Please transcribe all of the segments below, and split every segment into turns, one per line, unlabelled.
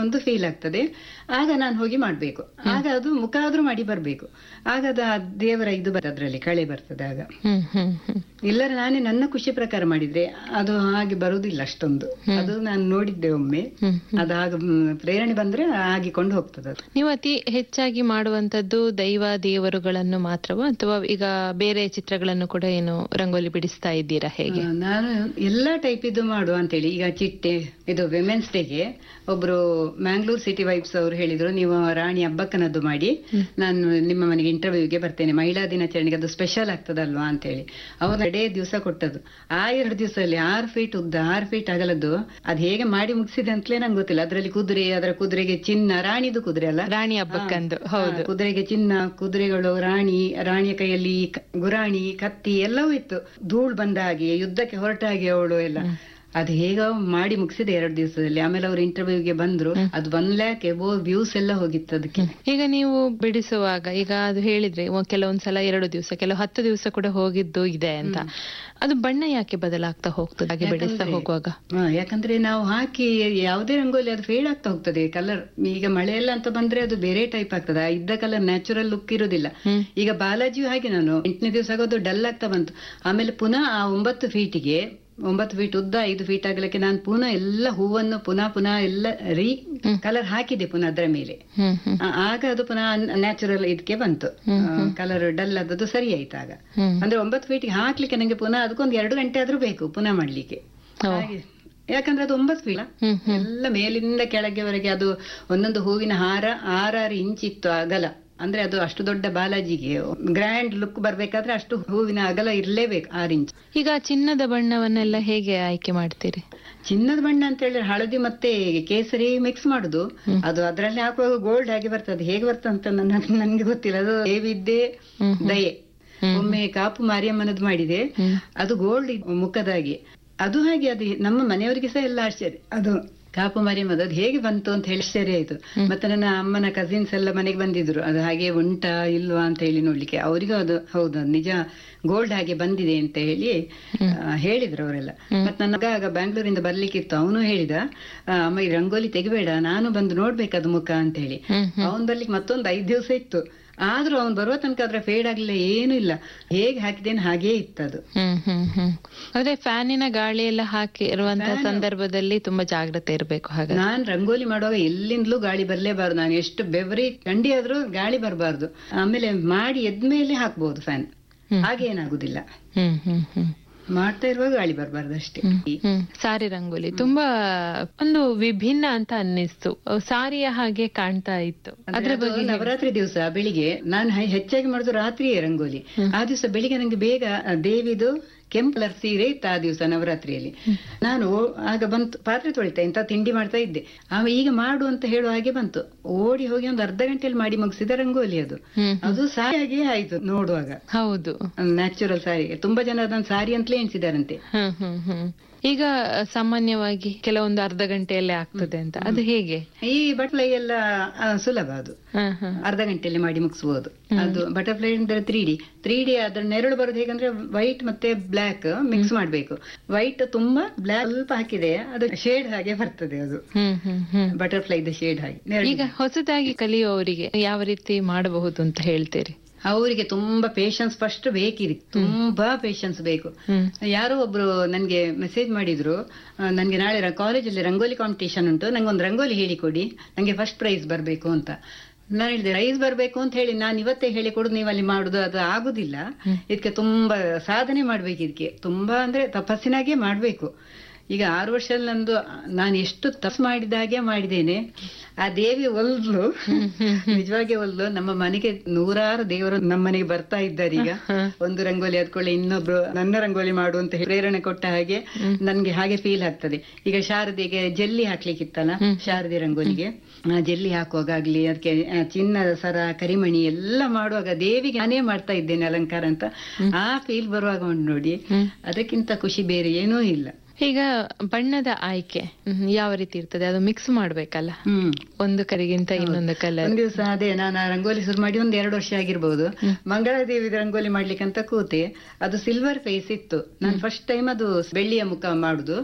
ಒಂದು ಫೀಲ್ ಆಗ್ತದೆ ಆಗ ನಾನು ಹೋಗಿ ಮಾಡ್ಬೇಕು ಆಗ ಅದು ಮುಖ ಆದ್ರೂ ಮಾಡಿ ಬರ್ಬೇಕು ಆಗ ಅದು ಆ ದೇವರ ಇದು ಬರ್ತದೆ ಅದ್ರಲ್ಲಿ ಕಳೆ ಬರ್ತದೆ ಆಗ
ಹ್ಮ್ ಹ್ಮ್ ಹ್ಮ್
ಇಲ್ಲರ ನಾನೇ ನನ್ನ ಖುಷಿ ಪ್ರಕಾರ ಮಾಡಿದ್ರೆ ಅದು ಹಾಗೆ ಬರುವುದಿಲ್ಲ ಅಷ್ಟೊಂದು ಅದು ನಾನು ನೋಡಿದ್ದೆ ಒಮ್ಮೆ
ಹ್ಮ್
ಅದು ಆಗ ಮ್, ಪ್ರೇರಣೆ ಬಂದ್ರೆ ಆಗಿಕೊಂಡು ಹೋಗ್ತದೆ ಅದು
ನೀವು ಅತಿ ಹೆಚ್ಚಾಗಿ ಮಾಡುವಂತದ್ದು ದೈವ ದೇವರುಗಳನ್ನು ಮಾತ್ರವಾ ಅಥವಾ ಈಗ ಬೇರೆ ಚಿತ್ರಗಳನ್ನು ಕೂಡ ಏನು ರಂಗೋಲಿ ಬಿಡಿಸ್ತಾ ಇದ್ದೀರಾ ಹೇಗೆ
ಆ, ನಾನು ಎಲ್ಲಾ ಟೈಪ್ ಇದು ಮಾಡುವ ಅಂತೇಳಿ ಈಗ ಚಿಟ್ಟೆ ಇದು ವಿಮೆನ್ಸ್ ಡೇಗೆ ಒಬ್ರು ಮ್ಯಾಂಗ್ಳೂರ್ ಸಿಟಿ ವೈಬ್ಸ್ ಅವರು ಹೇಳಿದ್ರು ನೀವು ರಾಣಿ ಹಬ್ಬಕ್ಕನದ್ದು ಮಾಡಿ ನಾನು ನಿಮ್ಮ ಮನೆಗೆ ಇಂಟರ್ವ್ಯೂಗೆ ಬರ್ತೇನೆ ಮಹಿಳಾ ದಿನಾಚರಣೆಗೆ ಅದು ಸ್ಪೆಷಲ್ ಆಗ್ತದಲ್ವಾ ಅಂತೇಳಿ ಅವ್ರು ಎರಡೇ ದಿವಸ ಕೊಟ್ಟದ್ದು ಆ ಎರಡು ದಿವಸದಲ್ಲಿ ಆರು ಫೀಟ್ ಉದ್ದ ಆರು ಫೀಟ್ ಅಗಲದ್ದು ಅದು ಹೇಗೆ ಮಾಡಿ ಮುಗಿಸಿದೆ ಅಂತಲೇ ನಂಗೆ ಗೊತ್ತಿಲ್ಲ ಅದರಲ್ಲಿ ಕುದುರೆ ಅದರ ಕುದುರೆಗೆ ಚಿನ್ನ ರಾಣಿದು ಕುದುರೆ ಅಲ್ಲ
ರಾಣಿ ಹಬ್ಬಕ್ಕಂದು ಹೌದು
ಹಾ, ಕುದುರೆಗೆ ಚಿನ್ನ ಕುದುರೆಗಳು ರಾಣಿ ರಾಣಿಯ ಕೈಯಲ್ಲಿ ಕ- ಗುರಾಣಿ ಕತ್ತಿ ಎಲ್ಲವೂ ಇತ್ತು ಧೂಳ್ ಬಂದ ಹಾಗೆ ಯುದ್ಧಕ್ಕೆ ಹೊರಟ ಹಾಗೆ ಅವಳು ಎಲ್ಲ ಅದು ಹೇಗ ಮಾಡಿ ಮುಗಿಸಿದೆ ಎರಡು ದಿವಸದಲ್ಲಿ ಆಮೇಲೆ ಅವರು ಇಂಟರ್ವ್ಯೂಗೆ ಬಂದ್ರು ಅದು ಒನ್ ಲ್ಯಾಕ್ ಎಬೋ ವ್ಯೂಸ್ ಎಲ್ಲ ಹೋಗಿತ್ತು ಅದಕ್ಕೆ
ಈಗ ನೀವು ಬಿಡಿಸುವಾಗ ಈಗ ಅದು ಹೇಳಿದ್ರೆ ಒ- ಕೆಲವೊಂದ್ಸಲ ಎರಡು ದಿವಸ ಕೆಲವು ಹತ್ತು ದಿವಸ ಕೂಡ ಹೋಗಿದ್ದು ಇದೆ ಅಂತ ಅದು ಬಣ್ಣ ಯಾಕೆ ಬದಲಾಗ್ತಾ ಹೋಗ್ತದೆ ಹಾಗೆ ಬಿಡಿಸ್ತಾ
ಯಾಕಂದ್ರೆ-
ಹೋಗುವಾಗ
ಹಾ, ಯಾಕಂದ್ರೆ ನಾವು ಹಾಕಿ ಯಾವುದೇ ರಂಗೋಲಿ ಅದು ಫೇಡ್ ಆಗ್ತಾ ಹೋಗ್ತದೆ ಕಲರ್ ಈಗ ಮಳೆ ಎಲ್ಲ ಅಂತ ಬಂದ್ರೆ ಅದು ಬೇರೆ ಟೈಪ್ ಆಗ್ತದೆ ಆ ಇದ್ದ ಕಲರ್ ನ್ಯಾಚುರಲ್ ಲುಕ್ ಇರುದಿಲ್ಲ
ಹ್ಮ್.
ಈಗ ಬಾಲಾಜಿಯು ಹಾಗೆ ನಾನು ಎಂಟನೇ ದಿವಸ ಆಗೋದು ಡಲ್ ಆಗ್ತಾ ಬಂತು ಆಮೇಲೆ ಪುನಃ ಆ ಒಂಬತ್ತು ಫೀಟಿಗೆ ಒಂಬತ್ತು ಫೀಟ್ ಉದ್ದ ಐದು ಫೀಟ್ ಆಗಲಿಕ್ಕೆ ನಾನು ಪುನಃ ಎಲ್ಲ ಹೂವನ್ನು ಪುನಃ ಪುನಃ ಎಲ್ಲ ರೀ ಕಲರ್ ಹಾಕಿದೆ ಪುನಃ ಅದರ ಮೇಲೆ
ಹ್ಮ್ ಹ್ಮ್
ಆ- ಆಗ ಅದು ಪುನಃ ನ್ಯಾಚುರಲ್ ಇದಕ್ಕೆ ಬಂತು ಕಲರ್ ಡಲ್ ಆದದ್ದು ಸರಿ ಆಯ್ತು ಆಗ
ಹ್ಮ್
ಅಂದ್ರೆ ಒಂಬತ್ತು ಫೀಟ್ಗೆ ಹಾಕ್ಲಿಕ್ಕೆ ನಂಗೆ ಪುನಃ ಅದಕ್ಕೊಂದು ಎರಡು ಗಂಟೆ ಆದ್ರೂ ಬೇಕು ಪುನಃ ಮಾಡ್ಲಿಕ್ಕೆ
ಓ.
ಹಾಗೆ ಯಾಕಂದ್ರೆ ಅದು ಒಂಬತ್ತು ಫೀಟ್
ಹ್ಮ್ ಹ್ಮ್
ಎಲ್ಲ ಮೇಲಿಂದ ಕೆಳಗೆವರೆಗೆ ಅದು ಒಂದೊಂದು ಹೂವಿನ ಹಾರ ಆರಾರು ಇಂಚ್ ಇತ್ತು ಅಗಲ ಅಂದ್ರೆ ಅದು ಅಷ್ಟು ದೊಡ್ಡ ಬಾಲಾಜಿಗೆ ಗ್ರ್ಯಾಂಡ್ ಲುಕ್ ಬರ್ಬೇಕಾದ್ರೆ ಅಷ್ಟು ಹೂವಿನ ಅಗಲ ಇರ್ಲೇಬೇಕು ಆರು ಇಂಚ್
ಈಗ ಚಿನ್ನದ ಬಣ್ಣವನ್ನೆಲ್ಲ ಹೇಗೆ ಆಯ್ಕೆ ಮಾಡ್ತೀರಿ
ಚಿನ್ನದ ಬಣ್ಣ ಅಂತ ಹೇಳಿದ್ರೆ ಹಳದಿ ಮತ್ತೆ ಕೇಸರಿ ಮಿಕ್ಸ್ ಮಾಡುದು ಅದು ಅದರಲ್ಲಿ ಹಾಕುವಾಗ ಗೋಲ್ಡ್ ಆಗಿ ಬರ್ತದೆ ಹೇಗೆ ಬರ್ತದೆ ಅಂತ ನನ್ನ ನನ್ಗೆ ಗೊತ್ತಿಲ್ಲ ಅದು ದೇವಿದ್ದೆ ದಯೆ ಒಮ್ಮೆ ಕಾಪು ಮಾರಿಯಮ್ಮನದ್ದು ಮಾಡಿದೆ ಅದು ಗೋಲ್ಡ್ ಮುಖದಾಗಿ ಅದು ಹಾಗೆ ಅದು ನಮ್ಮ ಮನೆಯವರಿಗೆ ಸಹ ಎಲ್ಲ ಆಶ್ಚರ್ಯ ಅದು ಕಾಪು ಮಾರಿಯಮ್ಮದು ಅದು ಹೇಗೆ ಬಂತು ಅಂತ ಹೇಳಿ ಆಶ್ಚರ್ಯ ಆಯ್ತು ಮತ್ತೆ ನನ್ನ ಅಮ್ಮನ ಕಸಿನ್ಸ್ ಎಲ್ಲ ಮನೆಗೆ ಬಂದಿದ್ರು ಅದು ಹಾಗೆ ಉಂಟಾ ಇಲ್ವಾ ಅಂತ ಹೇಳಿ ನೋಡ್ಲಿಕ್ಕೆ ಅವರಿಗೂ ಅದು ಹೌದು ಅದು ನಿಜ ಗೋಲ್ಡ್ ಹಾಗೆ ಬಂದಿದೆ ಅಂತ ಹೇಳಿ ಆ, ಹೇಳಿದ್ರು ಅವರೆಲ್ಲ ಮತ್ತೆ ನನ್ನ ಮಗ ಆಗ ಬ್ಯಾಂಗ್ಳೂರಿಂದ ಬರ್ಲಿಕ್ಕಿತ್ತು ಅವನು ಹೇಳಿದ ಆ, ಅಮ್ಮ ಈ ರಂಗೋಲಿ ತೆಗಿಬೇಡ ನಾನು ಬಂದು ನೋಡ್ಬೇಕದು ಮುಖ ಅಂತ ಹೇಳಿ
ಹ್ಮ್
ಅವನ್ ಬರ್ಲಿಕ್ಕೆ ಮತ್ತೊಂದು ಐದ್ ದಿವಸ ಇತ್ತು ಆದ್ರೂ ಅವ್ನು ಬರುವ ತನಕ ಅದ್ರ ಫೇಡ್ ಆಗ್ಲಿಲ್ಲ ಏನು ಇಲ್ಲ ಹೇಗೆ ಹಾಕಿದ್ದೇನೆ ಹಾಗೇ ಇತ್ತದು
ಹ್ಮ್ ಹ್ಮ್ ಹ್ಮ್ ಅದೇ ಫ್ಯಾನಿನ ಗಾಳಿ ಎಲ್ಲ ಹಾಕಿ ಇರುವಂತಹ ಸಂದರ್ಭದಲ್ಲಿ ತುಂಬಾ ಜಾಗ್ರತೆ ಇರಬೇಕು ಹಾಗಾದ್ರೆ
ನಾನ್ ರಂಗೋಲಿ ಮಾಡುವಾಗ ಎಲ್ಲಿಂದಲೂ ಗಾಳಿ ಬರ್ಲೇಬಾರ್ದು ನಾನು ಎಷ್ಟು ಬೆವರಿ ಚಂಡಿ ಆದ್ರೂ ಗಾಳಿ ಬರಬಾರ್ದು ಆಮೇಲೆ ಮಾಡಿ ಎದ್ಮೇಲೆ ಹಾಕ್ಬಹುದು ಫ್ಯಾನ್ ಹಾಗೆ ಏನಾಗುದಿಲ್ಲ
ಹ್ಮ್ ಹ್ಮ್ ಹ್ಮ್
ಮಾಡ್ತಾ ಇರುವಾಗ ಗಾಳಿ ಬರಬಾರ್ದು ಅಷ್ಟೇ
ಹ್ಮ್ ಸಾರಿ ರಂಗೋಲಿ ತುಂಬಾ ಒಂದು ವಿಭಿನ್ನ ಅಂತ ಅನ್ನಿಸ್ತು ಸಾರಿಯ ಹಾಗೆ ಕಾಣ್ತಾ ಇತ್ತು ಅದ್ರ
ಅದು ನವರಾತ್ರಿ ದಿವಸ ಬೆಳಿಗ್ಗೆ ನಾನು ಹೆ- ಹೆಚ್ಚಾಗಿ ಮಾಡುದು ರಾತ್ರಿಯೇ ರಂಗೋಲಿ ಆ ದಿವಸ ಬೆಳಿಗ್ಗೆ ನಂಗೆ ಬೇಗ ಆ ದೇವಿದು ಕೆಂಪು ಕಲರ್ ಸೀರೆ ಇತ್ತು ಆ ದಿವಸ ನವರಾತ್ರಿಯಲ್ಲಿ ನಾನು ಆಗ ಬಂತು ಪಾತ್ರೆ ತೊಳಿತಾ ಇಂತ ತಿಂಡಿ ಮಾಡ್ತಾ ಇದ್ದೆ ಆಮೇಲೆ ಈಗ ಮಾಡು ಅಂತ ಹೇಳುವ ಹಾಗೆ ಬಂತು ಓಡಿ ಹೋಗಿ ಒಂದು ಅರ್ಧ ಗಂಟೆಯಲ್ಲಿ ಮಾಡಿ ಮುಗಿಸಿದ ರಂಗೋಲಿ ಅದು
ಹ್ಮ್
ಅದು ಸಾರಿಯಾಗಿಯೇ ಆಯ್ತು ನೋಡುವಾಗ
ಹೌದು
ನ್ಯಾಚುರಲ್ ಸಾರಿ ತುಂಬಾ ಜನ ಅದನ್ನ ಸಾರಿ ಅಂತಲೇ ಎಣಿಸಿದಾರಂತೆ
ಹ್ಮ್ ಹ್ಮ್ ಹ್ಮ್ ಈಗ ಸಾಮಾನ್ಯವಾಗಿ ಕೆಲವೊಂದು ಅರ್ಧ ಗಂಟೆಯಲ್ಲೇ ಆಗ್ತದೆ ಅಂತ ಅದು ಹೇಗೆ
ಈ ಬಟ್ಲೈ ಎಲ್ಲ ಆ, ಸುಲಭ ಅದು
ಹ್ಮ್ ಹ್ಮ್
ಅರ್ಧ ಗಂಟೆಯಲ್ಲಿ ಮಾಡಿ ಮುಗಿಸಬಹುದು ಅದು ಬಟರ್ಫ್ಲೈ ಅಂದ್ರೆ ತ್ರೀ ಡಿ ತ್ರೀ ಡಿ ಅದ್ರ ನೆರಳು ಬರೋದು ಹೇಗಂದ್ರೆ ವೈಟ್ ಮತ್ತೆ ಬ್ಲಾಕ್ ಮಿಕ್ಸ್ ಮಾಡ್ಬೇಕು ವೈಟ್ ತುಂಬಾ ಬ್ಲಾಕ್ ಸ್ವಲ್ಪ ಹಾಕಿದೆ ಅದು ಶೇಡ್ ಹಾಗೆ ಬರ್ತದೆ ಅದು
ಹ್ಮ್ ಹ್ಮ್ ಹ್ಮ್
ಬಟರ್ಫ್ಲೈ ಶೇಡ್ ಹಾಗೆ ನೆರಳು
ಈಗ ಹೊಸದಾಗಿ ಕಲಿಯುವವರಿಗೆ ಯಾವ ರೀತಿ ಮಾಡಬಹುದು ಅಂತ ಹೇಳ್ತೀರಿ
ಅವರಿಗೆ ತುಂಬಾ ಪೇಶನ್ಸ್ ಫಸ್ಟ್ ಬೇಕಿದೆ ತುಂಬಾ ಪೇಶನ್ಸ್ ಬೇಕು
ಹ್ಮ್
ಯಾರೋ ಒಬ್ರು ನನ್ಗೆ ಮೆಸೇಜ್ ಮಾಡಿದ್ರು ಆ, ನನ್ಗೆ ನಾಳೆ ಕಾಲೇಜಲ್ಲಿ ರಂಗೋಲಿ ಕಾಂಪಿಟೇಷನ್ ಉಂಟು ನಂಗೆ ಒಂದು ರಂಗೋಲಿ ಹೇಳಿಕೊಡಿ ನಂಗೆ ಫಸ್ಟ್ ಪ್ರೈಸ್ ಬರಬೇಕು ಅಂತ ನಾನು ಹೇಳಿದೆ ಪ್ರೈಸ್ ಬರಬೇಕು ಅಂತ ಹೇಳಿ ನಾನು ಇವತ್ತೇ ಹೇಳಿ ಕೊಡುದು ನೀವು ಅಲ್ಲಿ ಮಾಡುದು ಅದು ಆಗುದಿಲ್ಲ ಇದಕ್ಕೆ ತುಂಬಾ ಸಾಧನೆ ಮಾಡ್ಬೇಕು ಇದಕ್ಕೆ ತುಂಬಾ ಅಂದ್ರೆ ತಪಸ್ಸಿನಾಗೆ ಮಾಡ್ಬೇಕು ಈಗ ಆರು ವರ್ಷದಲ್ಲಿ ನಂದು ನಾನು ಎಷ್ಟು ತಪಸ್ ಮಾಡಿದಾಗೆ ಮಾಡಿದ್ದೇನೆ ಆ ದೇವಿ ಒಲ್ಲು ನಿಜವಾಗಿ ಒಲ್ಲು ನಮ್ಮ ಮನೆಗೆ ನೂರಾರು ದೇವರು ನಮ್ಮ ಮನೆಗೆ ಬರ್ತಾ ಇದ್ದಾರೆ ಈಗ ಒಂದು ರಂಗೋಲಿ ಆದ್ಕೊಳ್ಳಿ ಇನ್ನೊಬ್ರು ನನ್ನ ರಂಗೋಲಿ ಮಾಡು ಅಂತ ಹೇಳಿ ಪ್ರೇರಣೆ ಕೊಟ್ಟ ಹಾಗೆ ನನ್ಗೆ ಹಾಗೆ ಫೀಲ್ ಆಗ್ತದೆ ಈಗ ಶಾರದೆಗೆ ಜಲ್ಲಿ ಹಾಕ್ಲಿಕ್ಕಿತ್ತಲ್ಲ ಶಾರದೆ ರಂಗೋಲಿಗೆ ಆ ಜಲ್ಲಿ ಹಾಕುವಾಗಲಿ ಅದಕ್ಕೆ ಆ, ಚಿನ್ನದ ಸರ ಕರಿಮಣಿ ಎಲ್ಲ ಮಾಡುವಾಗ ದೇವಿಗೆ ನಾನೇ ಮಾಡ್ತಾ ಇದ್ದೇನೆ ಅಲಂಕಾರ ಅಂತ ಆ ಫೀಲ್ ಬರುವಾಗ ಉಂಟು ನೋಡಿ ಅದಕ್ಕಿಂತ ಖುಷಿ ಬೇರೆ ಏನೂ ಇಲ್ಲ
ಈಗ ಬಣ್ಣದ ಆಯ್ಕೆ ಹ್ಮ್, ಯಾವ ರೀತಿ ಇರ್ತದೆ ಅದು ಮಿಕ್ಸ್ ಮಾಡ್ಬೇಕಲ್ಲ
ಹ್ಮ್
ಒಂದು ಕರಿಗಿಂತ ಇನ್ನೊಂದು ಕಲರ್
ಒಂದ್ ದಿವಸ ಅದೇ ನಾನು ಆ ರಂಗೋಲಿ ಶುರು ಮಾಡಿ ಒಂದ್ ಎರಡು ವರ್ಷ ಆಗಿರ್ಬೋದು ಮಂಗಳಾದೇವಿ ರಂಗೋಲಿ ಮಾಡ್ಲಿಕ್ಕೆ ಅಂತ ಕೂತೆ ಅದು ಸಿಲ್ವರ್ ಫೇಸ್ ಇತ್ತು ನಾನು ಫಸ್ಟ್ ಟೈಮ್ ಅದು ಬೆಳ್ಳಿಯ ಮುಖ ಮಾಡುದು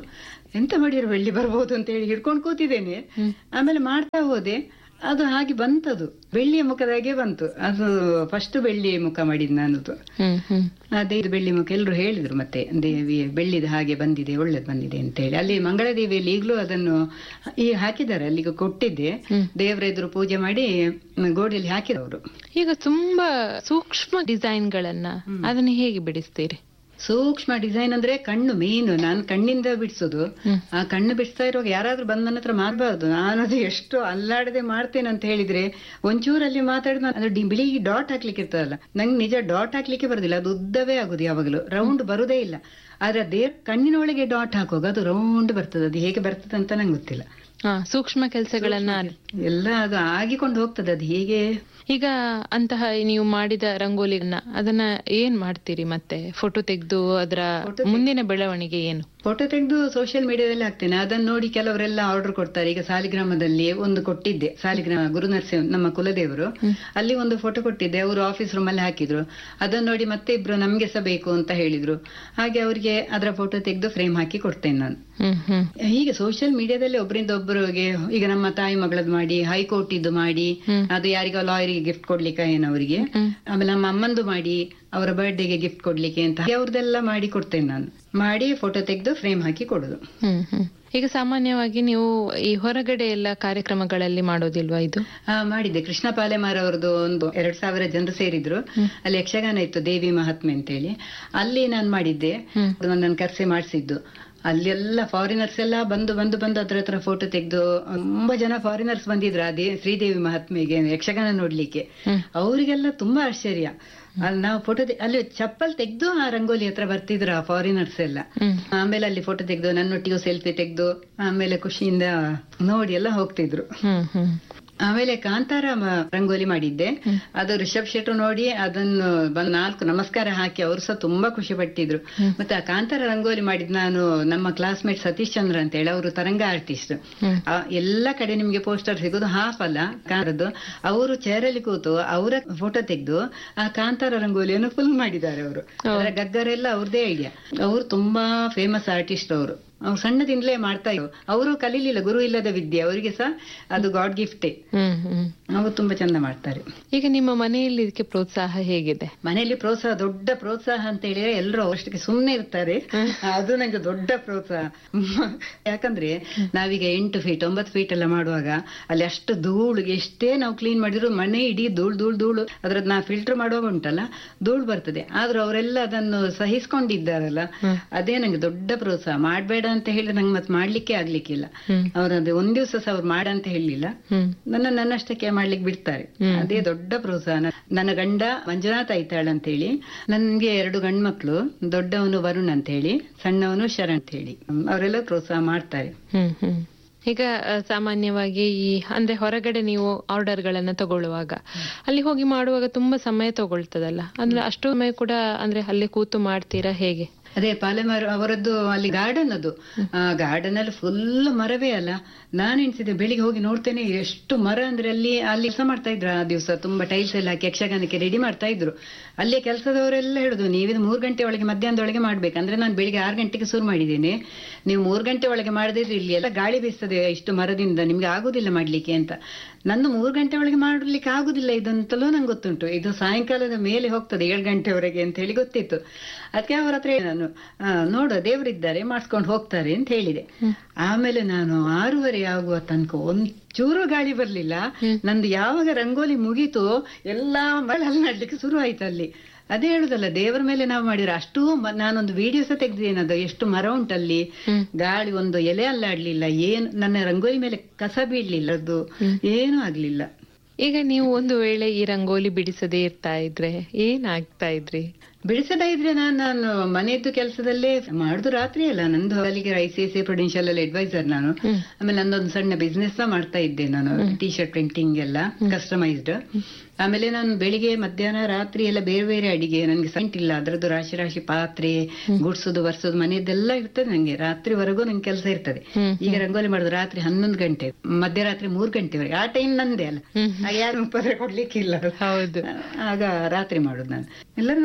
ಎಂತ ಮಾಡಿದ್ರು ಬೆಳ್ಳಿ ಬರ್ಬೋದು ಅಂತ ಹೇಳಿ ಹಿಡ್ಕೊಂಡು ಕೂತಿದ್ದೇನೆ ಆಮೇಲೆ ಮಾಡ್ತಾ ಹೋದೆ ಅದು ಹಾಗೆ ಬಂತದು ಬೆಳ್ಳಿಯ ಮುಖದಾಗೆ ಬಂತು ಅದು ಫಸ್ಟ್ ಬೆಳ್ಳಿ ಮುಖ ಮಾಡಿದ್ ನಾನದು
ಹ್ಮ್ ಹ್ಮ್
ಅದೇ ಇದು ಬೆಳ್ಳಿ ಮುಖ ಎಲ್ಲರೂ ಹೇಳಿದ್ರು ಮತ್ತೆ ದೇವಿ ಬೆಳ್ಳಿದ ಹಾಗೆ ಬಂದಿದೆ ಒಳ್ಳೇದು ಬಂದಿದೆ ಅಂತ ಹೇಳಿ ಅಲ್ಲಿ ಮಂಗಳದೇವಿಯಲ್ಲಿ ಈಗಲೂ ಅದನ್ನು ಈ ಹಾಕಿದ್ದಾರೆ ಅಲ್ಲಿಗೆ ಕೊಟ್ಟಿದ್ದೆ ದೇವರ ಎದುರು ಪೂಜೆ ಮಾಡಿ ಮ್, ಗೋಡೆಯಲ್ಲಿ ಹಾಕಿದವರು
ಈಗ ತುಂಬಾ ಸೂಕ್ಷ್ಮ ಡಿಸೈನ್ಗಳನ್ನ ಅದನ್ನ ಹೇಗೆ ಬಿಡಿಸ್ತೀರಿ
ಸೂಕ್ಷ್ಮ ಡಿಸೈನ್ ಅಂದ್ರೆ ಕಣ್ಣು ಮೇನು ನಾನು ಕಣ್ಣಿಂದ ಬಿಡಿಸೋದು ಆ ಕಣ್ಣು ಬಿಡಿಸ್ತಾ ಇರುವಾಗ ಯಾರಾದ್ರೂ ಬಂದ್ ನನ್ನ ಹತ್ರ ಮಾಡಬಾರ್ದು ನಾನು ಅದು ಎಷ್ಟು ಅಲ್ಲಾಡದೆ ಮಾಡ್ತೇನೆ ಅಂತ ಹೇಳಿದ್ರೆ ಒಂಚೂರಲ್ಲಿ ಮಾತಾಡಿದ ಅದು ಡಿ- ಬಿಳಿ ಡಾಟ್ ಹಾಕ್ಲಿಕ್ಕೆ ಇರ್ತದಲ್ಲ ನಂಗೆ ನಿಜ ಡಾಟ್ ಹಾಕ್ಲಿಕ್ಕೆ ಬರುದಿಲ್ಲ ಅದು ಉದ್ದವೇ ಆಗುದು ಯಾವಾಗಲೂ ರೌಂಡ್ ಬರುದೇ ಇಲ್ಲ ಆದ್ರೆ ಅದೇ ಕಣ್ಣಿನೊಳಗೆ ಡಾಟ್ ಹಾಕುವಾಗ ಅದು ರೌಂಡ್ ಬರ್ತದೆ ಅದು ಹೇಗೆ ಬರ್ತದೆ ಅಂತ ನಂಗೆ ಗೊತ್ತಿಲ್ಲ
ಹಾ ಸೂಕ್ಷ್ಮ ಕೆಲಸಗಳನ್ನ
ಎಲ್ಲ ಅದು ಆಗಿಕೊಂಡು ಹೋಗ್ತದೆ ಅದು ಹೇಗೆ
ಈಗ ಅಂತಹ ನೀವು ಮಾಡಿದ ರಂಗೋಲಿನ ಅದನ್ನ ಏನ್ ಮಾಡ್ತೀರಿ ಮತ್ತೆ ಫೋಟೋ ತೆಗೆದು ಅದರ ಮುಂದಿನ ಬೆಳವಣಿಗೆ ಏನು
ಫೋಟೋ ತೆಗೆದು ಸೋಷಿಯಲ್ ಮೀಡಿಯಾದಲ್ಲಿ ಹಾಕ್ತೇನೆ ಅದನ್ನ ನೋಡಿ ಕೆಲವರೆಲ್ಲ ಆರ್ಡರ್ ಕೊಡ್ತಾರೆ ಈಗ ಸಾಲಿಗ್ರಾಮದಲ್ಲಿ ಒಂದು ಕೊಟ್ಟಿದ್ದೆ ಸಾಲಿಗ್ರಾಮ ಗುರು ನರಸಿಂಹ ನಮ್ಮ ಕುಲದೇವರು ಅಲ್ಲಿ ಒಂದು ಫೋಟೋ ಕೊಟ್ಟಿದ್ದೆ ಅವರು ಆಫೀಸ್ ರೂಮ್ ಅಲ್ಲಿ ಹಾಕಿದ್ರು ಅದನ್ನ ನೋಡಿ ಮತ್ತೆ ಇಬ್ರು ನಮ್ಗೆ ಸಹ ಬೇಕು ಅಂತ ಹೇಳಿದ್ರು ಹಾಗೆ ಅವರಿಗೆ ಅದರ ಫೋಟೋ ತೆಗೆದು ಫ್ರೇಮ್ ಹಾಕಿ ಕೊಡ್ತೇನೆ ನಾನು
ಹ್ಮ್ ಹ್ಮ್
ಹೀಗೆ ಸೋಷಿಯಲ್ ಮೀಡಿಯಾದಲ್ಲಿ ಒಬ್ಬರಿಂದ ಒಬ್ಬರಿಗೆ ಈಗ ನಮ್ಮ ತಾಯಿ ಮಗಳದ್ದು ಮಾಡಿ ಹೈಕೋರ್ಟ್ ಇದ್ದು ಮಾಡಿ ಅದು ಯಾರಿಗೋ ಲಾಯರಿಗೆ ಗಿಫ್ಟ್ ಕೊಡ್ಲಿಕ್ಕೆ ಏನವರಿಗೆ ಆಮೇಲೆ ನಮ್ಮ ಅಮ್ಮಂದು ಮಾಡಿ ಅವರ ಬರ್ಡೇಗೆ ಗಿಫ್ಟ್ ಕೊಡ್ಲಿಕ್ಕೆ ಅಂತ ಅವ್ರದ್ದೆಲ್ಲ ಮಾಡಿ ಕೊಡ್ತೇನೆ ನಾನು ಮಾಡಿ ಫೋಟೋ ತೆಗೆದು ಫ್ರೇಮ್ ಹಾಕಿ ಕೊಡುದು
ಹ್ಮ್ ಹ್ಮ್ ಈಗ ಸಾಮಾನ್ಯವಾಗಿ ನೀವು ಈ ಹೊರಗಡೆ ಎಲ್ಲ ಕಾರ್ಯಕ್ರಮಗಳಲ್ಲಿ ಮಾಡೋದಿಲ್ವಾ ಇದು
ಆ, ಮಾಡಿದ್ದೆ ಕೃಷ್ಣ ಪಾಲೆಮಾರ್ ಅವರದ್ದು ಒಂದು ಎರಡ್ ಸಾವಿರ ಜನರು ಸೇರಿದ್ರು ಅಲ್ಲಿ ಯಕ್ಷಗಾನ ಇತ್ತು ದೇವಿ ಮಹಾತ್ಮೆ ಅಂತೇಳಿ ಅಲ್ಲಿ ನಾನು ಮಾಡಿದ್ದೆ ಅದು ನನ್ನ ಕರ್ಸೆ ಮಾಡಿಸಿದ್ದು ಅಲ್ಲೆಲ್ಲ ಫಾರಿನರ್ಸ್ ಎಲ್ಲ ಬಂದು ಬಂದು ಬಂದು ಅದ್ರ ಹತ್ರ ಫೋಟೋ ತೆಗೆದು ತುಂಬಾ ಜನ ಫಾರಿನರ್ಸ್ ಬಂದಿದ್ರು ಅದೇ ಶ್ರೀದೇವಿ ಮಹಾತ್ಮೆಗೆ ಯಕ್ಷಗಾನ ನೋಡ್ಲಿಕ್ಕೆ ಅವರಿಗೆಲ್ಲ ತುಂಬಾ ಆಶ್ಚರ್ಯ ಅಲ್ಲಿ ನಾವು ಫೋಟೋ ಅಲ್ಲಿ ಚಪ್ಪಲ್ ತೆಗೆದು ಆ ರಂಗೋಲಿ ಹತ್ರ ಬರ್ತಿದ್ರು ಆ ಫಾರಿನರ್ಸ್ ಎಲ್ಲ ಆಮೇಲೆ ಅಲ್ಲಿ ಫೋಟೋ ತೆಗೆದು ನನ್ನೊಟ್ಟಿಗೂ ಸೆಲ್ಫಿ ತೆಗೆದು ಆಮೇಲೆ ಖುಷಿಯಿಂದ ನೋಡಿ ಎಲ್ಲ ಹೋಗ್ತಿದ್ರು
ಹ್ಮ್ ಹ್ಮ್
ಆಮೇಲೆ ಕಾಂತಾರ ಮ- ರಂಗೋಲಿ ಮಾಡಿದ್ದೆ ಅದು ರಿಷಬ್ ಶೆಟ್ರು ನೋಡಿ ಅದನ್ನು ಬಂದು ನಾಲ್ಕು ನಮಸ್ಕಾರ ಹಾಕಿ ಅವರು ಸಹ ತುಂಬಾ ಖುಷಿ ಪಟ್ಟಿದ್ರು ಮತ್ತೆ ಆ ಕಾಂತಾರ ರಂಗೋಲಿ ಮಾಡಿದ್ ನಾನು ನಮ್ಮ ಕ್ಲಾಸ್ಮೇಟ್ ಸತೀಶ್ ಚಂದ್ರ ಅಂತ ಹೇಳಿ ಅವರು ತರಂಗ ಆರ್ಟಿಸ್ಟ್ ಎಲ್ಲ ಕಡೆ ನಿಮ್ಗೆ ಪೋಸ್ಟರ್ ಸಿಗೋದು ಹಾಫ್ ಅಲ್ಲ ಕಾರದ್ದು ಅವರು ಚೇರಲ್ಲಿ ಕೂತು ಅವರ ಫೋಟೋ ತೆಗೆದು ಆ ಕಾಂತಾರ ರಂಗೋಲಿಯನ್ನು ಫುಲ್ ಮಾಡಿದ್ದಾರೆ ಅವರು ಅದರ ಗಗ್ಗರೆಲ್ಲ ಅವ್ರದೇ ಐಡಿಯಾ ಅವರು ತುಂಬಾ ಫೇಮಸ್ ಆರ್ಟಿಸ್ಟ್ ಅವರು ಅವ್ರು ಸಣ್ಣದಿಂದಲೇ ಮಾಡ್ತಾ ಇದ್ರು ಅವರು ಕಲೀಲಿಲ್ಲ ಗುರು ಇಲ್ಲದ ವಿದ್ಯೆ ಅವರಿಗೆ ಸಹ ಅದು ಗಾಡ್ ಗಿಫ್ಟೇ
ಹ್ಮ್ ಹ್ಮ್
ಅವರು ತುಂಬಾ ಚಂದ ಮಾಡ್ತಾರೆ
ಈಗ ನಿಮ್ಮ ಮನೆಯಲ್ಲಿ ಇದಕ್ಕೆ ಪ್ರೋತ್ಸಾಹ ಹೇಗಿದೆ
ಮನೆಯಲ್ಲಿ ಪ್ರೋತ್ಸಾಹ ದೊಡ್ಡ ಪ್ರೋತ್ಸಾಹ ಅಂತ ಹೇಳಿದ್ರೆ ಎಲ್ಲರೂ ಅಷ್ಟಕ್ಕೆ ಸುಮ್ಮನೆ ಇರ್ತಾರೆ ಅದು ನಂಗೆ ದೊಡ್ಡ ಪ್ರೋತ್ಸಾಹ ಯಾಕಂದ್ರೆ ನಾವೀಗ ಎಂಟು ಫೀಟ್ ಒಂಬತ್ತು ಫೀಟ್ ಎಲ್ಲ ಮಾಡುವಾಗ ಅಲ್ಲಿ ಅಷ್ಟು ಧೂಳು ಎಷ್ಟೇ ನಾವು ಕ್ಲೀನ್ ಮಾಡಿದ್ರು ಮನೆ ಇಡೀ ಧೂಳು ಧೂಳು ಧೂಳು ಅದ್ರದ್ದು ನಾ ಫಿಲ್ಟರ್ ಮಾಡುವಾಗ ಉಂಟಲ್ಲ ಧೂಳು ಬರ್ತದೆ ಆದ್ರೂ ಅವರೆಲ್ಲ ಅದನ್ನು ಸಹಿಸ್ಕೊಂಡಿದ್ದಾರಲ್ಲ ಅದೇ ನಂಗೆ ದೊಡ್ಡ ಪ್ರೋತ್ಸಾಹ ಮಾಡ್ಬೇಡ ಅಂತ ಹೇಳಿ ನಂಗೆ ಮತ್ತೆ ಮಾಡ್ಲಿಕ್ಕೆ ಆಗ್ಲಿಕ್ಕಿಲ್ಲ ಅವ್ರದ್ದು ಒಂದ್ ದಿವಸ ಸಹ ಅವ್ರು ಮಾಡ ಅಂತ ಹೇಳಲಿಲ್ಲ
ಹ್ಮ್
ನನ್ನ ನನ್ನಷ್ಟಕ್ಕೆ ಮಾಡ್ಲಿಕ್ಕೆ ಬಿಡ್ತಾರೆ ಅದೇ ದೊಡ್ಡ ಪ್ರೋತ್ಸಾಹ ನ- ನನ್ನ ಗಂಡ ಮಂಜುನಾಥ್ ಐತಾಳ್ ಅಂತ ಹೇಳಿ ನನ್ಗೆ ಎರಡು ಗಂಡ್ ಮಕ್ಳು ದೊಡ್ಡವನು ವರುಣ್ ಅಂತ ಹೇಳಿ ಸಣ್ಣವನು ಶರಣ್ ಅಂತ ಹೇಳಿ ಅವರೆಲ್ಲ ಪ್ರೋತ್ಸಾಹ ಮಾಡ್ತಾರೆ
ಹ್ಮ್ ಹ್ಮ್ ಈಗ ಆ, ಸಾಮಾನ್ಯವಾಗಿ ಈ ಅಂದ್ರೆ ಹೊರಗಡೆ ನೀವು ಆರ್ಡರ್ ಗಳನ್ನ ತಗೊಳ್ಳುವಾಗ ಅಲ್ಲಿ ಹೋಗಿ ಮಾಡುವಾಗ ತುಂಬಾ ಸಮಯ ತಗೊಳ್ತದಲ್ಲ ಅಂದ್ರೆ ಅಷ್ಟು ಸಮಯ ಕೂಡ ಅಂದ್ರೆ ಅಲ್ಲಿ ಕೂತು ಮಾಡ್ತೀರಾ ಹೇಗೆ
ಅದೇ ಪಾಲೆಮಾರು ಅವರದ್ದು ಅಲ್ಲಿ ಗಾರ್ಡನ್ ಅದು ಗಾರ್ಡನ್ ಅಲ್ಲಿ ಫುಲ್ ಮರವೇ ಅಲ್ಲ ನಾನು ಎಣಿಸಿದೆ ಬೆಳಿಗ್ಗೆ ಹೋಗಿ ನೋಡ್ತೇನೆ ಎಷ್ಟು ಮರ ಅಂದ್ರೆ ಅಲ್ಲಿ ಅಲ್ಲಿ ಕೆಲಸ ಮಾಡ್ತಾ ಇದ್ರು ಆ ದಿವಸ ತುಂಬಾ ಟೈಲ್ಸ್ ಎಲ್ಲ ಹಾಕಿ ಯಕ್ಷಗಾನಕ್ಕೆ ರೆಡಿ ಮಾಡ್ತಾ ಇದ್ರು ಅಲ್ಲಿ ಕೆಲಸದವರೆಲ್ಲ ಹೇಳುದು ನೀವಿದು ಮೂರು ಗಂಟೆ ಒಳಗೆ ಮಧ್ಯಾಹ್ನದೊಳಗೆ ಮಾಡ್ಬೇಕಂದ್ರೆ ನಾನು ಬೆಳಿಗ್ಗೆ ಆರು ಗಂಟೆಗೆ ಶುರು ಮಾಡಿದ್ದೇನೆ ನೀವು ಮೂರು ಗಂಟೆ ಒಳಗೆ ಮಾಡದಿದ್ರೆ ಇಲ್ಲಿ ಎಲ್ಲ ಗಾಳಿ ಬೀಸ್ತದೆ ಇಷ್ಟು ಮರದಿಂದ ನಿಮ್ಗೆ ಆಗುದಿಲ್ಲ ಮಾಡ್ಲಿಕ್ಕೆ ಅಂತ ನಂದು ಮೂರು ಗಂಟೆ ಒಳಗೆ ಮಾಡ್ಲಿಕ್ಕೆ ಆಗುದಿಲ್ಲ ಇದಂತಲೂ ನಂಗೆ ಗೊತ್ತುಂಟು ಇದು ಸಾಯಂಕಾಲದ ಮೇಲೆ ಹೋಗ್ತದೆ ಏಳು ಗಂಟೆವರೆಗೆ ಅಂತ ಹೇಳಿ ಗೊತ್ತಿತ್ತು ಅದಕ್ಕೆ ಅವ್ರ ಹತ್ರ ಹೇಳಿ ನಾನು ಆ, ನೋಡು ದೇವರಿದ್ದಾರೆ ಮಾಡಿಸ್ಕೊಂಡು ಹೋಗ್ತಾರೆ ಅಂತ ಹೇಳಿದೆ ಆಮೇಲೆ ನಾನು ಆರೂವರೆ ಆಗುವ ತನಕ ಒಂದ್ ಚೂರು ಗಾಳಿ ಬರ್ಲಿಲ್ಲ ನಂದು ಯಾವಾಗ ರಂಗೋಲಿ ಮುಗೀತು ಎಲ್ಲಾ ಮಳೆ ಅಲ್ಲಿ ನಡ್ಲಿಕ್ಕೆ ಶುರು ಆಯ್ತು ಅಲ್ಲಿ ಅದೇ ಹೇಳುದಲ್ಲ ದೇವರ ಮೇಲೆ ನಾವು ಮಾಡಿರೋ ಅಷ್ಟು ಮ- ನಾನೊಂದು ವಿಡಿಯೋ ಸಹ ತೆಗ್ದಿದ್ದೇನೆ ಅದು ಎಷ್ಟು ಮರ ಉಂಟಲ್ಲಿ ಗಾಳಿ ಒಂದು ಎಲೆ ಅಲ್ಲಾಡ್ಲಿಲ್ಲ ಏನು ನನ್ನ ರಂಗೋಲಿ ಮೇಲೆ ಕಸ ಬೀಳ್ಲಿಲ್ಲ ಅದು ಏನೂ ಆಗ್ಲಿಲ್ಲ
ಈಗ ನೀವು ಒಂದು ವೇಳೆ ಈ ರಂಗೋಲಿ ಬಿಡಿಸದೇ ಇರ್ತಾ ಇದ್ರೆ ಏನಾಗ್ತಾ ಇದ್ರಿ
ಬಿಡಿಸದ ಇದ್ರೆ ನಾನು ನಾನು ಮನೆಯದ್ದು ಕೆಲಸದಲ್ಲೇ ಮಾಡುದು ರಾತ್ರಿ ಅಲ್ಲ ನಂದು ಅಲ್ಲಿಗೆ I C I C Prudential ಅಲ್ಲಿ ಅಡ್ವೈಸರ್ ನಾನು ಆಮೇಲೆ ನಂದೊಂದು ಸಣ್ಣ ಬಿಸ್ನೆಸ್ ಸಹ ಮಾಡ್ತಾ ಇದ್ದೆ ನಾನು ಟಿ ಶರ್ಟ್ ಪ್ರಿಂಟಿಂಗ್ ಎಲ್ಲ ಕಸ್ಟಮೈಸ್ಡ್ ಆಮೇಲೆ ನಾನು ಬೆಳಿಗ್ಗೆ ಮಧ್ಯಾಹ್ನ ರಾತ್ರಿ ಎಲ್ಲ ಬೇರೆ ಬೇರೆ ಅಡಿಗೆ ನನಗೆ ಸೈಂಟ್ ಇಲ್ಲ ಅದರದ್ದು ರಾಶಿ ರಾಶಿ ಪಾತ್ರೆ ಗುಡ್ಸೋದು ಬರ್ಸೋದು ಮನೆಯದೆಲ್ಲ ಇರ್ತದೆ ನಂಗೆ ರಾತ್ರಿವರೆಗೂ ನಂಗೆ ಕೆಲಸ ಇರ್ತದೆ ಈಗ ರಂಗೋಲಿ ಮಾಡುದು ರಾತ್ರಿ ಹನ್ನೊಂದು ಗಂಟೆ ಮಧ್ಯರಾತ್ರಿ ಮೂರ್ ಗಂಟೆವರೆಗೆ ಆ ಟೈಮ್ ನಂದೇ ಅಲ್ಲ ಆಗ ಯಾರು ಉಪದ್ರ ಕೊಡ್ಲಿಕ್ಕಿಲ್ಲ
ಹೌದು
ಆಗ ರಾತ್ರಿ ಮಾಡುದು ನಾನು ಎಲ್ಲರೂ ನಾನು ಬಿಸಿ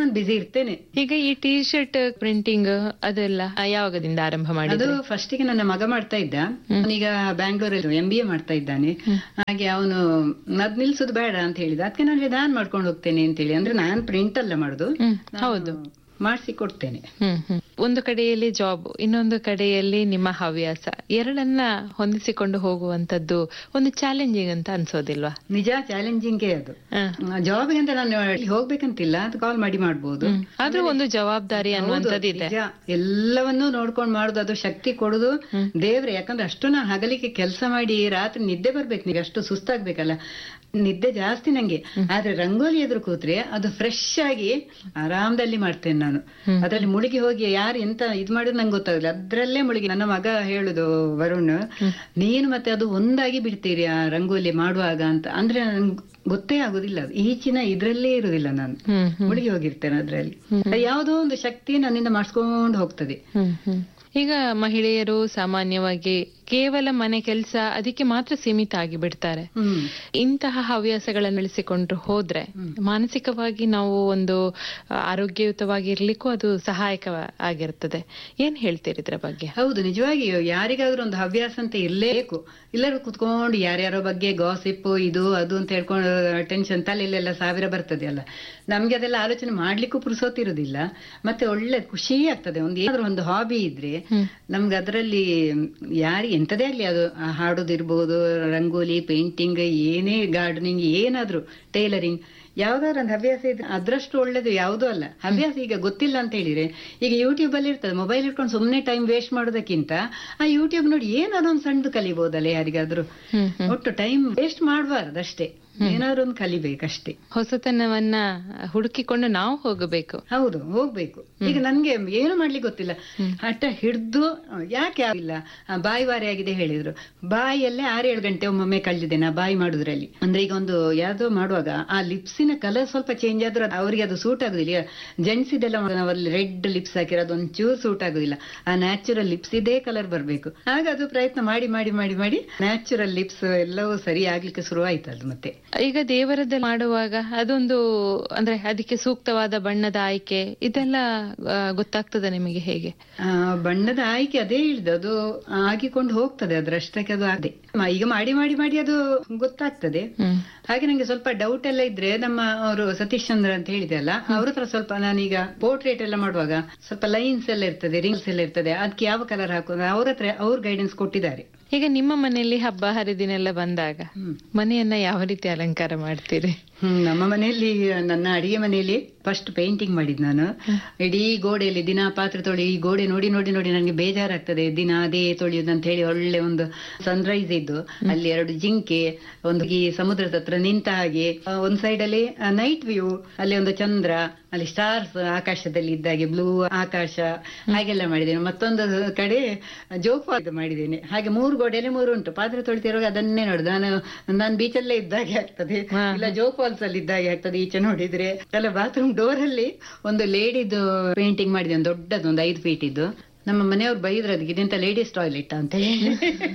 ಇರ್ತೇನೆ
ಈಗ ಈ ಟಿ ಶರ್ಟ್ ಪ್ರಿಂಟಿಂಗ್ ಅದೆಲ್ಲ ಯಾವಾಗದಿಂದ ಆರಂಭ
ಅದು
ಮಾಡಿದ್ರು
ಫಸ್ಟಿಗೆ ನನ್ನ ಮಗ ಮಾಡ್ತಾ ಇದ್ದ ಅವನೀಗ ಬ್ಯಾಂಗ್ಳೂರಲ್ಲಿ ಎಂ ಬಿ ಎ ಮಾಡ್ತಾ ಇದ್ದಾನೆ ಹಾಗೆ ಅವನು ಅದ್ ನಿಲ್ಸುದು ಬೇಡ ಅಂತ ಹೇಳಿದ ಅದಕ್ಕೆ ನಾನು ನಾನ್ ಮಾಡ್ಕೊಂಡು ಹೋಗ್ತೇನೆ ಅಂತ ಹೇಳಿ ಅಂದ್ರೆ ನಾನ್ ಪ್ರಿಂಟ್ ಅಲ್ಲ ಮಾಡುದು
ಹ್ಮ್ ಹೌದು
ಮಾಡಿಸಿ ಕೊಡ್ತೇನೆ
ಹ್ಮ್ ಹ್ಮ್ ಒಂದು ಕಡೆಯಲ್ಲಿ ಜಾಬ್ ಇನ್ನೊಂದು ಕಡೆಯಲ್ಲಿ ನಿಮ್ಮ ಹವ್ಯಾಸ ಎರಡನ್ನ ಹೊಂದಿಸಿಕೊಂಡು ಹೋಗುವಂತದ್ದು ಒಂದು ಚಾಲೆಂಜಿಂಗ್ ಅಂತ ಅನ್ಸೋದಿಲ್ವಾ
ನಿಜ ಚಾಲೆಂಜಿಂಗೇ ಅದು
ಹ.
ಜಾಬ್ಗೆ ಅಂತ ನಾನು ಇಲ್ಲಿ ಹೋಗ್ಬೇಕಂತಿಲ್ಲ ಅದು ಕಾಲ್ ಮಾಡಿ ಮಾಡ್ಬೋದು
ಆದ್ರೂ ಒಂದು ಜವಾಬ್ದಾರಿ ಅನ್ನುವಂಥದ್ದು ಇದೆ
ನಿಜ ಎಲ್ಲವನ್ನೂ ನೋಡ್ಕೊಂಡು ಮಾಡುದು ಅದು ಶಕ್ತಿ ಕೊಡುದು ದೇವ್ರೆ ಯಾಕಂದ್ರೆ ಅಷ್ಟು ನಾನು ಹಗಲಿಗೆ ಕೆಲಸ ಮಾಡಿ ರಾತ್ರಿ ನಿದ್ದೆ ಬರ್ಬೇಕು ನೀವು ಅಷ್ಟು ಸುಸ್ತಾಗ್ಬೇಕಲ್ಲ ನಿದ್ದೆ ಜಾಸ್ತಿ ನಂಗೆ ಆದ್ರೆ ರಂಗೋಲಿ ಎದುರು ಕೂತ್ರೆ ಅದು ಫ್ರೆಶ್ ಆಗಿ ಆರಾಮದಲ್ಲಿ ಮಾಡ್ತೇನೆ ನಾನು ಅದ್ರಲ್ಲಿ ಮುಳುಗಿ ಹೋಗಿ ಯಾರು ಎಂತ ಇದ್ ಮಾಡಿದ್ರು ನಂಗೆ ಗೊತ್ತಾಗಲ್ಲ ಅದ್ರಲ್ಲೇ ಮುಳುಗಿ ನನ್ನ ಮಗ ಹೇಳುದು ವರುಣ್ ನೀನು ಮತ್ತೆ ಅದು ಒಂದಾಗಿ ಬಿಡ್ತೀರಿ ಆ ರಂಗೋಲಿ ಮಾಡುವಾಗ ಅಂತ ಅಂದ್ರೆ ನನ್ಗೆ ಗೊತ್ತೇ ಆಗುದಿಲ್ಲ ಅದು. ಈಚಿನ ಇದ್ರಲ್ಲೇ ಇರುದಿಲ್ಲ ನಾನು
ಹ್ಮ್ ಹ್ಮ್
ಮುಳುಗಿ ಹೋಗಿರ್ತೇನೆ ಅದ್ರಲ್ಲಿ ಯಾವುದೋ ಒಂದು ಶಕ್ತಿ ನನ್ನಿಂದ ಮಾಡಿಸ್ಕೊಂಡು ಹೋಗ್ತದೆ
ಹ್ಮ್ ಹ್ಮ್ ಈಗ ಮಹಿಳೆಯರು ಸಾಮಾನ್ಯವಾಗಿ ಕೇವಲ ಮನೆ ಕೆಲಸ ಅದಕ್ಕೆ ಮಾತ್ರ ಸೀಮಿತ ಆಗಿ ಬಿಡ್ತಾರೆ
ಹ್ಮ್
ಇಂತಹ ಹವ್ಯಾಸಗಳನ್ನು ಬೆಳೆಸಿಕೊಂಡು ಹೋದ್ರೆ ಮಾನಸಿಕವಾಗಿ ನಾವು ಒಂದು ಆ, ಆರೋಗ್ಯಯುತವಾಗಿ ಇರ್ಲಿಕ್ಕೂ ಅದು ಸಹಾಯಕ ಆಗಿರ್ತದೆ ಏನ್ ಹೇಳ್ತೀರಿ ಇದ್ರ ಬಗ್ಗೆ
ಹೌದು ನಿಜವಾಗಿಯೂ ಯಾರಿಗಾದ್ರೂ ಒಂದು ಹವ್ಯಾಸ ಅಂತ ಇರ್ಲೇಬೇಕು ಎಲ್ಲರೂ ಕುತ್ಕೊಂಡು ಯಾರ್ಯಾರೋ ಬಗ್ಗೆ ಗಾಸಿಪ್ ಇದು ಅದು ಅಂತ ಹೇಳ್ಕೊಂಡು ಟೆನ್ಷನ್ ತಲೆಯಲ್ಲೆಲ್ಲ ಸಾವಿರ ಬರ್ತದೆ ಅಲ್ಲ ನಮ್ಗೆ ಅದೆಲ್ಲ ಆಲೋಚನೆ ಮಾಡ್ಲಿಕ್ಕೂ ಪುರುಸೋತಿರುದಿಲ್ಲ ಮತ್ತೆ ಒಳ್ಳೆ ಖುಷಿ ಆಗ್ತದೆ ಒಂದು ಏನಾದ್ರೂ ಒಂದು ಹಾಬಿ ಇದ್ರೆ ನಮ್ಗೆ ಅದರಲ್ಲಿ ಯಾರಿ ಎಂತದೇ ಆಗ್ಲಿ ಅದು ಆ ಹಾಡೋದಿರ್ಬೋದು ರಂಗೋಲಿ ಪೇಂಟಿಂಗ್ ಏನೇ ಗಾರ್ಡನಿಂಗ್ ಏನಾದ್ರೂ ಟೈಲರಿಂಗ್ ಯಾವ್ದಾದ್ರು ಒಂದು ಹವ್ಯಾಸ ಇದ್ರೆ ಅದ್ರಷ್ಟು ಒಳ್ಳೇದು ಯಾವುದೂ ಅಲ್ಲ ಹವ್ಯಾಸ ಈಗ ಗೊತ್ತಿಲ್ಲ ಅಂತ ಹೇಳಿದ್ರೆ ಈಗ ಯೂಟ್ಯೂಬ್ ಅಲ್ಲಿ ಇರ್ತದೆ ಮೊಬೈಲ್ ಇಟ್ಕೊಂಡು ಸುಮ್ಮನೆ ಟೈಮ್ ವೇಸ್ಟ್ ಮಾಡೋದಕ್ಕಿಂತ ಆ ಯೂಟ್ಯೂಬ್ ನೋಡಿ ಏನಾದ್ರು ಒಂದು ಸಣ್ಣದು ಕಲಿಬಹುದಲ್ಲ ಯಾರಿಗಾದ್ರೂ
ಹ್ಮ್ ಹ್ಮ್
ಒಟ್ಟು ಟೈಮ್ ವೇಸ್ಟ್ ಮಾಡಬಾರ್ದು ಅಷ್ಟೇ ಏನಾದ್ರು ಒಂದು ಕಲಿಬೇಕಷ್ಟೇ
ಹೊಸತನವನ್ನ ಹುಡುಕಿಕೊಂಡು ನಾವು ಹೋಗಬೇಕು
ಹೌದು ಹೋಗ್ಬೇಕು ಈಗ ನನ್ಗೆ ಏನು ಮಾಡ್ಲಿಕ್ಕೆ ಗೊತ್ತಿಲ್ಲ ಹಠ ಹಿಡ್ದು ಯಾಕೆ ಆಗಿಲ್ಲ ಆ, ಬಾಯಿ ವಾರೆ ಆಗಿದೆ ಹೇಳಿದ್ರು ಬಾಯಿಯಲ್ಲೇ ಆರೇಳು ಗಂಟೆ ಒಮ್ಮೊಮ್ಮೆ ಕಳೆದಿದೆ ನಾ ಬಾಯಿ ಮಾಡುದ್ರಲ್ಲಿ ಅಂದ್ರೆ ಈಗ ಒಂದು ಯಾವ್ದೋ ಮಾಡುವಾಗ ಆ ಲಿಪ್ಸಿನ ಕಲರ್ ಸ್ವಲ್ಪ ಚೇಂಜ್ ಆದ್ರೂ ಅದು ಅವರಿಗೆ ಅದು ಸೂಟ್ ಆಗುದಿಲ್ಲ ಜೆಂಟ್ಸ್ ಇದೆಲ್ಲ ನಾವಲ್ಲಿ ರೆಡ್ ಲಿಪ್ಸ್ ಹಾಕಿರೋದು ಒಂಚೂರು ಸೂಟ್ ಆಗುದಿಲ್ಲ ಆ ನ್ಯಾಚುರಲ್ ಲಿಪ್ಸ್ ಇದೇ ಕಲರ್ ಬರ್ಬೇಕು ಆಗ ಅದು ಪ್ರಯತ್ನ ಮಾಡಿ ಮಾಡಿ ಮಾಡಿ ಮಾಡಿ ನ್ಯಾಚುರಲ್ ಲಿಪ್ಸ್ ಎಲ್ಲವೂ ಸರಿ ಆಗ್ಲಿಕ್ಕೆ ಶುರುವಾಯ್ತು ಅದು ಮತ್ತೆ
ಈಗ ದೇವರದಲ್ಲಿ ಮಾಡುವಾಗ ಅದೊಂದು ಅಂದ್ರೆ ಅದಕ್ಕೆ ಸೂಕ್ತವಾದ ಬಣ್ಣದ ಆಯ್ಕೆ ಇದೆಲ್ಲ ಆ, ಗೊತ್ತಾಗ್ತದೆ ನಿಮಗೆ ಹೇಗೆ
ಆ, ಬಣ್ಣದ ಆಯ್ಕೆ ಅದೇ ಹೇಳಿದೆ ಅದು ಆಗಿಕೊಂಡು ಹೋಗ್ತದೆ ಅದ್ರಷ್ಟಕ್ಕೆ ಅದು ಅದೇ ಮ- ಈಗ ಮಾಡಿ ಮಾಡಿ ಮಾಡಿ ಅದು ಗೊತ್ತಾಗ್ತದೆ
ಹ್ಮ್
ಹಾಗೆ ನಂಗೆ ಸ್ವಲ್ಪ ಡೌಟ್ ಎಲ್ಲ ಇದ್ರೆ ನಮ್ಮ ಅವರು ಸತೀಶ್ ಚಂದ್ರ ಅಂತ ಹೇಳಿದೆ ಅಲ್ಲ ಅವ್ರ ಹತ್ರ ಸ್ವಲ್ಪ ನಾನೀಗ ಪೋರ್ಟ್ರೇಟ್ ಎಲ್ಲ ಮಾಡುವಾಗ ಸ್ವಲ್ಪ ಲೈನ್ಸ್ ಎಲ್ಲ ಇರ್ತದೆ ರಿಂಗ್ಸ್ ಎಲ್ಲ ಇರ್ತದೆ ಅದಕ್ಕೆ ಯಾವ ಕಲರ್ ಹಾಕೋದು ಅವ್ರ ಹತ್ರ ಅವ್ರ ಗೈಡೆನ್ಸ್ ಕೊಟ್ಟಿದ್ದಾರೆ
ಈಗ ನಿಮ್ಮ ಮನೆಯಲ್ಲಿ ಹಬ್ಬ ಹರಿದಿನೆಲ್ಲ ಬಂದಾಗ
ಹ್ಮ್.
ಮನೆಯನ್ನ ಯಾವ ರೀತಿ ಅಲಂಕಾರ ಮಾಡ್ತೀರಿ
ಹ್ಮ್ ನಮ್ಮ ಮನೆಯಲ್ಲಿ ನನ್ನ ಅಡಿಗೆ ಮನೆಯಲ್ಲಿ ಫಸ್ಟ್ ಪೇಂಟಿಂಗ್ ಮಾಡಿದ್ ನಾನು ಇಡೀ ಗೋಡೆಯಲ್ಲಿ ದಿನ ಪಾತ್ರೆ ತೊಳಿ ಈ ಗೋಡೆ ನೋಡಿ ನೋಡಿ ನೋಡಿ ನನಗೆ ಬೇಜಾರಾಗ್ತದೆ ದಿನ ಅದೇ ತೊಳೆಯುದು ಅಂತ ಹೇಳಿ ಒಳ್ಳೆ ಒಂದು ಸನ್ರೈಸ್ ಇದ್ದು ಅಲ್ಲಿ ಎರಡು ಜಿಂಕೆ ಒಂದು ಈ ಸಮುದ್ರದ ಹತ್ರ ನಿಂತ ಹಾಗೆ ಆ, ಒಂದ್ ಸೈಡ್ ಅಲ್ಲಿ ನೈಟ್ ವ್ಯೂ ಅಲ್ಲಿ ಒಂದು ಚಂದ್ರ ಅಲ್ಲಿ ಸ್ಟಾರ್ಸ್ ಆಕಾಶದಲ್ಲಿ ಇದ್ದಾಗೆ ಬ್ಲೂ ಆಕಾಶ ಹಾಗೆಲ್ಲ ಮಾಡಿದ್ದೇನೆ ಮತ್ತೊಂದು ಕಡೆ ಜೋಪಾದ ಮಾಡಿದ್ದೇನೆ ಹಾಗೆ ಮೂರು ಗೋಡೆಯಲ್ಲಿ ಮೂರು ಉಂಟು ಪಾತ್ರೆ ತೊಳಿತಿರುವಾಗ ಅದನ್ನೇ ನೋಡುದು ನಾನು ನಾನು ಬೀಚಲ್ಲೇ ಇದ್ದಾಗೆ ಆಗ್ತದೆ ಇಲ್ಲ ಜೋಗ್ ಫಾಲ್ಸ್ ಅಲ್ಲಿ ಇದ್ದಾಗೆ ಆಗ್ತದೆ ಈಚೆ ನೋಡಿದ್ರೆ ಅಲ್ಲ ಬಾತ್ರೂಮ್ ಡೋರ್ ಅಲ್ಲಿ ಒಂದು ಲೇಡಿದು ಪೇಂಟಿಂಗ್ ಮಾಡಿದೆ ಒಂದು ದೊಡ್ಡದು ಒಂದು ಐದು ಫೀಟ್ ಇದ್ದು ನಮ್ಮ ಮನೆಯವ್ರು ಬೈದ್ರು ಅದಕ್ಕೆ ಇದೆಂತ ಲೇಡೀಸ್ ಟಾಯ್ಲೆಟ್ ಅಂತ ಹೇಳಿ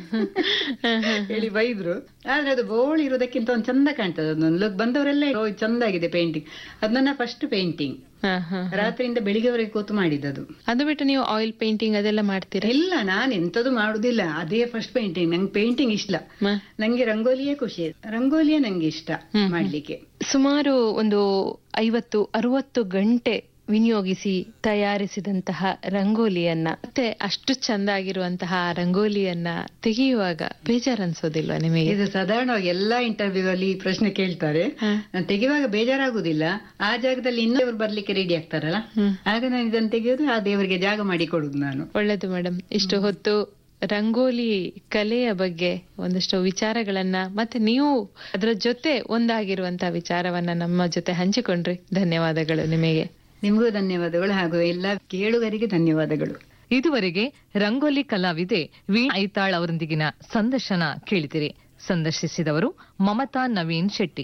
ಹೇಳಿ ಬೈದ್ರು ಆದ್ರೆ ಅದು ಬೋಳ್ ಇರೋದಕ್ಕಿಂತ ಒಂದು ಚಂದ ಕಾಣ್ತದೆ ಅದೊಂದು ಲುಕ್ ಬಂದವರೆಲ್ಲ "ಓ, ಇದು ಚಂದ ಆಗಿದೆ ಪೇಂಟಿಂಗ್ ಅದು ನನ್ನ ಫಸ್ಟ್ ಪೇಂಟಿಂಗ್
ಹ, ಹ.
ರಾತ್ರಿಯಿಂದ ಬೆಳಿಗ್ಗೆವರೆಗೆ ಕೂತು ಮಾಡಿದ್ದದು
ಅದು ಬಿಟ್ಟು ನೀವು ಆಯಿಲ್ ಪೇಂಟಿಂಗ್ ಅದೆಲ್ಲ ಮಾಡ್ತೀರಾ
ಇಲ್ಲ ನಾನು ಎಂತದು ಮಾಡುದಿಲ್ಲ ಅದೇ ಫಸ್ಟ್ ಪೇಂಟಿಂಗ್ ನಂಗೆ ಪೇಂಟಿಂಗ್ ಇಷ್ಟ
ಮ?
ನಂಗೆ ರಂಗೋಲಿಯೇ ಖುಷಿ ರಂಗೋಲಿಯೇ ನಂಗೆ ಇಷ್ಟ ಮಾಡ್ಲಿಕ್ಕೆ
ಸುಮಾರು ಒಂದು ಐವತ್ತು ಅರವತ್ತು ಗಂಟೆ ವಿನಿಯೋಗಿಸಿ ತಯಾರಿಸಿದಂತಹ ರಂಗೋಲಿಯನ್ನ ಮತ್ತೆ ಅಷ್ಟು ಚಂದ ಆಗಿರುವಂತಹ ಆ ರಂಗೋಲಿಯನ್ನ ತೆಗೆಯುವಾಗ ಬೇಜಾರನ್ಸೋದಿಲ್ವಾ ನಿಮಗೆ
ಇದು ಸಾಧಾರಣವಾಗಿ ಎಲ್ಲಾ ಇಂಟರ್ವ್ಯೂ ಅಲ್ಲಿ ಈ ಪ್ರಶ್ನೆ ಕೇಳ್ತಾರೆ ನಾನ್ ತೆಗೆಯುವಾಗ ಬೇಜಾರಾಗುದಿಲ್ಲ ಆ ಜಾಗದಲ್ಲಿ ಇನ್ನೊಬ್ರು ಬರ್ಲಿಕ್ಕೆ ರೆಡಿ ಆಗ್ತಾರಲ್ಲ ಆಗ ನಾನು ಇದನ್ನು ತೆಗೆಯೋದು ಆ ದೇವರಿಗೆ ಜಾಗ ಮಾಡಿ ಕೊಡುದು ನಾನು
ಒಳ್ಳೇದು ಮೇಡಮ್ ಇಷ್ಟು ಹೊತ್ತು ರಂಗೋಲಿ ಕಲೆಯ ಬಗ್ಗೆ ಒಂದಷ್ಟು ವಿಚಾರಗಳನ್ನ ಮತ್ತೆ ನೀವು ಅದರ ಜೊತೆ ಒಂದಾಗಿರುವಂತಹ ವಿಚಾರವನ್ನ ನಮ್ಮ ಜೊತೆ ಹಂಚಿಕೊಂಡ್ರಿ ಧನ್ಯವಾದಗಳು ನಿಮಗೆ
ನಿಮಗೂ ಧನ್ಯವಾದಗಳು ಹಾಗೂ ಎಲ್ಲ ಕೇಳುಗರಿಗೆ ಧನ್ಯವಾದಗಳು
ಇದುವರೆಗೆ ರಂಗೋಲಿ ಕಲಾವಿದೆ ವೀಣಾ ಐತಾಳ್ ಅವರೊಂದಿಗಿನ ಸಂದರ್ಶನ ಕೇಳಿದಿರಿ ಸಂದರ್ಶಿಸಿದವರು ಮಮತಾ ನವೀನ್ ಶೆಟ್ಟಿ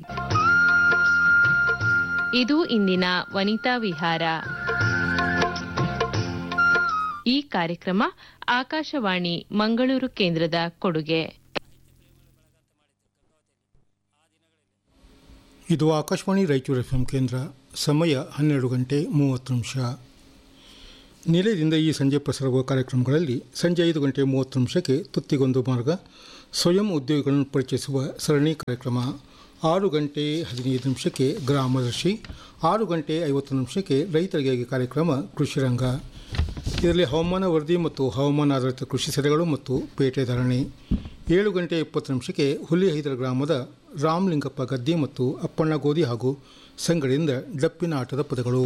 ಇದು ಇಂದಿನ ವನಿತಾ ವಿಹಾರ ಈ ಕಾರ್ಯಕ್ರಮ ಆಕಾಶವಾಣಿ ಮಂಗಳೂರು ಕೇಂದ್ರದ ಕೊಡುಗೆ
ಇದು ಆಕಾಶವಾಣಿ ರಾಯಚೂರು ಎಫ್ ಕೇಂದ್ರ ಸಮಯ ಹನ್ನೆರಡು ಗಂಟೆ ಮೂವತ್ತು ನಿಮಿಷ ನಿಲಯದಿಂದ ಈ ಸಂಜೆ ಪ್ರಸಾರವಾಗುವ ಕಾರ್ಯಕ್ರಮಗಳಲ್ಲಿ ಸಂಜೆ ಐದು ಗಂಟೆ ಮೂವತ್ತು ನಿಮಿಷಕ್ಕೆ ತುತ್ತಿಗೊಂದು ಮಾರ್ಗ ಸ್ವಯಂ ಉದ್ಯೋಗಿಗಳನ್ನು ಪರಿಚಯಿಸುವ ಸರಣಿ ಕಾರ್ಯಕ್ರಮ ಆರು ಗಂಟೆ ಹದಿನೈದು ನಿಮಿಷಕ್ಕೆ ಗ್ರಾಮದರ್ಶಿ ಆರು ಗಂಟೆ ಐವತ್ತು ನಿಮಿಷಕ್ಕೆ ರೈತರಿಗಾಗಿ ಕಾರ್ಯಕ್ರಮ ಕೃಷಿ ರಂಗ ಇದರಲ್ಲಿ ಹವಾಮಾನ ವರದಿ ಮತ್ತು ಹವಾಮಾನ ಆಧಾರಿತ ಕೃಷಿ ಸೆಲೆಗಳು ಮತ್ತು ಪೇಟೆ ಧಾರಣೆ ಏಳು ಗಂಟೆ ಇಪ್ಪತ್ತು ನಿಮಿಷಕ್ಕೆ ಹುಲಿಹೈದರ ಗ್ರಾಮದ ರಾಮಲಿಂಗಪ್ಪ ಗದ್ದೆ ಮತ್ತು ಅಪ್ಪಣ್ಣ ಗೋಧಿ ಹಾಗೂ ಸಂಗಡಿಯಿಂದ ಡಪ್ಪಿನ ಆಟದ ಪದಗಳು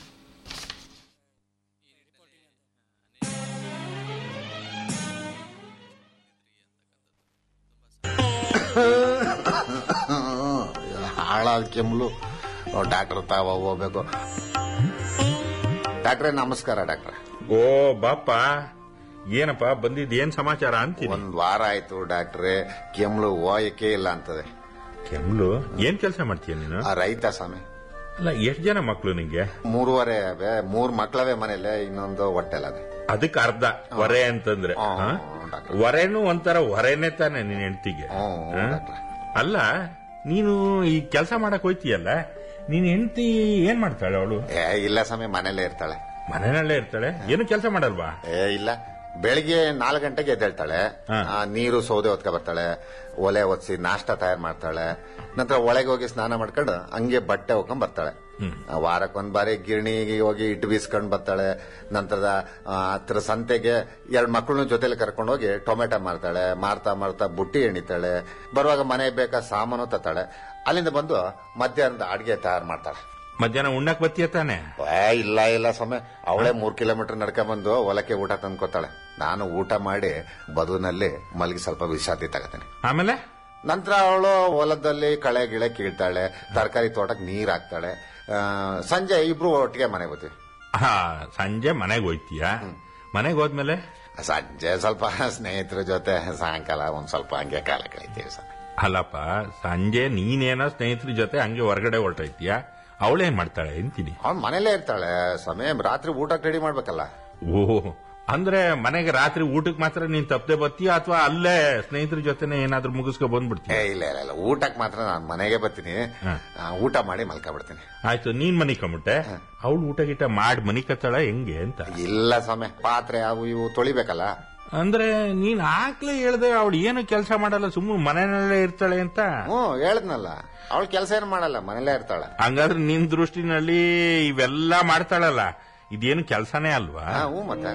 ಹಾಳಾದ ಕೆಮ್ಮಲು ಡಾಕ್ಟರ್ ತಾವ ಹೋಗ್ಬೇಕು ಡಾಕ್ಟ್ರೇ ನಮಸ್ಕಾರ ಡಾಕ್ಟ್ರೆ
ಓ ಬಾಪ ಏನಪ್ಪ ಬಂದಿದ್ ಏನ್ ಸಮಾಚಾರ ಅಂತೀನಿ
ಒಂದ್ ವಾರ ಆಯ್ತು ಡಾಕ್ಟ್ರೆ ಕೆಮ್ಲು ಹೋಯಕ್ಕೆ ಇಲ್ಲ ಅಂತದೆ
ಕೆಮ್ಲು ಏನ್ ಕೆಲಸ ಮಾಡ್ತೀಯ ನೀನು
ಆ ರೈತ ಸ್ವಾಮಿ
ಅಲ್ಲ ಎಷ್ಟ್ ಜನ ಮಕ್ಳು ನಿಂಗೆ
ಮೂರುವರೆ ಅವೆ ಮೂರ್ ಮಕ್ಳವೆ ಮನೇಲೆ ಇನ್ನೊಂದು ಹೊಟ್ಟೆಲದೆ
ಅದಕ್ಕೆ ಅರ್ಧ ಹೊರೆ ಅಂತಂದ್ರೆ
ಹ್ಮ್,
ಹಾ?
ಡಾಕ್ಟ್ರೆ.
ಹೊರೆನೂ ಒಂಥರ ಹೊರೆನೇ ತಾನೆ ನಿನ್ ಹೆಂಡತಿಗೆ
ಹ್ಮ್, ಡಾಕ್ಟ್ರೆ.
ಅಲ್ಲ ನೀನು ಈ ಕೆಲಸ ಮಾಡಕ್ ಹೋಯ್ತೀಯಲ್ಲ ನೀನ್ ಹೆಂಡತಿ ಏನ್ ಮಾಡ್ತಾಳೆ ಅವಳು
ಏ ಇಲ್ಲ ಸ್ವಾಮಿ ಮನೇಲೆ ಇರ್ತಾಳೆ
ಮನೆಯಲ್ಲೇ ಇರ್ತಾಳೆ ಏನು ಕೆಲಸ ಮಾಡಲ್ವಾ
ಏ ಇಲ್ಲ ಬೆಳಿಗ್ಗೆ ನಾಲ್ಕು ಗಂಟೆಗೆ ಎದ್ದೇಳ್ತಾಳೆ
ಹಾ.
ಆ, ನೀರು ಸೌದೆ ಹೊತ್ಕೊ ಬರ್ತಾಳೆ ಒಲೆ ಒತ್ಸಿ ನಾಷ್ಟ ತಯಾರು ಮಾಡ್ತಾಳೆ ನಂತರ ಒಳಗೆ ಹೋಗಿ ಸ್ನಾನ ಮಾಡ್ಕೊಂಡು ಹಂಗೆ ಬಟ್ಟೆ ಹೋಗ್ಕೊಂಡ್ ಬರ್ತಾಳೆ ಆ, ವಾರಕ್ಕೊಂದ್ ಬಾರಿ ಗಿರಣಿಗೆ ಹೋಗಿ ಇಟ್ಟು ಬೀಸ್ಕೊಂಡ್ ಬರ್ತಾಳೆ ನಂತರದ ಆ, ಹತ್ರ ಸಂತೆಗೆ ಎರಡ್ ಮಕ್ಕಳನ್ನ ಜೊತೆಲಿ ಕರ್ಕೊಂಡು ಹೋಗಿ ಟೊಮೆಟೊ ಮಾರ್ತಾಳೆ ಮಾರ್ತಾ ಮಾರ್ತಾ ಬುಟ್ಟಿ ಎಣಿತಾಳೆ ಬರುವಾಗ ಮನೆಗೆ ಬೇಕಾದ ಸಾಮಾನು ತತ್ತಾಳೆ ಅಲ್ಲಿಂದ ಬಂದು ಮಧ್ಯಾಹ್ನದ ಅಡಿಗೆ ತಯಾರು ಮಾಡ್ತಾಳೆ
ಮಧ್ಯಾಹ್ನ ಉಣ್ಣಕ್ ಬತ್ತೀಯ ತಾನೆ
ಏ ಇಲ್ಲ ಇಲ್ಲ ಸ್ವಾಮಿ ಅವಳೇ ಮೂರ್ ಕಿಲೋಮೀಟರ್ ನಡ್ಕೊಂಡ್ ಬಂದು ಹೊಲಕ್ಕೆ ಊಟ ತಂದ್ಕೊತಾಳೆ ನಾನು ಊಟ ಮಾಡಿ ಬದುನಲ್ಲಿ ಮಲಗಿ ಸ್ವಲ್ಪ ವಿಶ್ರಾಂತಿ ತಗತೀನಿ
ಆಮೇಲೆ
ನಂತರ ಅವಳು ಹೊಲದಲ್ಲಿ ಕಳೆ ಗಿಳೆ ಕೀಳ್ತಾಳೆ ತರಕಾರಿ ತೋಟಕ್ಕೆ ನೀರ್ ಹಾಕ್ತಾಳೆ ಆ, ಸಂಜೆ ಇಬ್ರು ಒಟ್ಟಿಗೆ ಮನೆಗೆ ಬರ್ತೀವಿ
ಹಾ ಸಂಜೆ ಮನೆಗೆ ಹೋಯ್ತೀಯ ಮನೆಗೆ ಹೋದ್ಮೇಲೆ
ಸಂಜೆ ಸ್ವಲ್ಪ ಸ್ನೇಹಿತರ ಜೊತೆ ಸಾಯಂಕಾಲ ಒಂದ್ ಸ್ವಲ್ಪ ಹಂಗೆ ಕಾಲ ಕಳಿತೀವಿ ಸ್ವಾಮಿ
ಅಲ್ಲಪ್ಪ ಸಂಜೆ ನೀನೇನೋ ಸ್ನೇಹಿತರ ಜೊತೆ ಹಂಗೆ ಹೊರಗಡೆ ಹೊರಟೈತೀಯ ಅವಳೇನ್ ಮಾಡ್ತಾಳೆ ಅಂತೀನಿ
ಅವ್ನ್ ಮನೇಲೇ ಇರ್ತಾಳೆ ಸ್ವಾಮಿ ರಾತ್ರಿ ಊಟಕ್ಕೆ ರೆಡಿ ಮಾಡ್ಬೇಕಲ್ಲ
ಓ ಅಂದ್ರೆ ಮನೆಗೆ ರಾತ್ರಿ ಊಟಕ್ಕೆ ಮಾತ್ರ ನೀನ್ ತಪ್ಪದೆ ಬರ್ತೀಯ ಅಥವಾ ಅಲ್ಲೇ ಸ್ನೇಹಿತರ ಜೊತೆನೆ ಏನಾದ್ರೂ ಮುಗಿಸ್ಕೊ
ಏ
ಬಂದ್ಬಿಡ್ತೀಯ
ಇಲ್ಲ ಇಲ್ಲ ಇಲ್ಲ ಊಟಕ್ಕೆ ಮಾತ್ರ ನಾನು ಮನೆಗೆ ಬರ್ತೀನಿ
ಹಾ.
ಆ, ಊಟ ಮಾಡಿ ಮಲ್ಕೊಬಿಡ್ತೀನಿ
ಆಯ್ತು ನೀನ್ ಮನಿಕೊಂಬಿಟ್ಟೆ ಅವಳು ಊಟ ಗೀಟ ಮಾಡಿ ಮನಿಕತ್ತಾಳ ಹೆಂಗೆ ಅಂತ
ಇಲ್ಲ ಸ್ವಾಮಿ ಪಾತ್ರೆ ಅವು ಇವು ತೊಳಿಬೇಕಲ್ಲ
ಅಂದ್ರೆ ನೀನ್ ಆಗ್ಲೇ ಹೇಳ್ದೆ ಅವಳು ಏನು ಕೆಲಸ ಮಾಡಲ್ಲ ಸುಮ್ಮನೆ ಮನೆಯಲ್ಲೇ ಇರ್ತಾಳೆ ಅಂತ
ಹ್ಞೂ ಹೇಳದ್ನಲ್ಲ ಅವಳು ಕೆಲಸ ಏನು ಮಾಡಲ್ಲ ಮನೇಲೇ ಇರ್ತಾಳೆ
ಹಂಗಾದ್ರೆ ನಿನ್ ದೃಷ್ಟಿನಲ್ಲಿ ಇವೆಲ್ಲ ಮಾಡ್ತಾಳಲ್ಲ ಇದೇನು ಕೆಲಸನೇ ಅಲ್ವಾ
ಹಾ, ಹ್ಞೂ ಮತ್ತೆ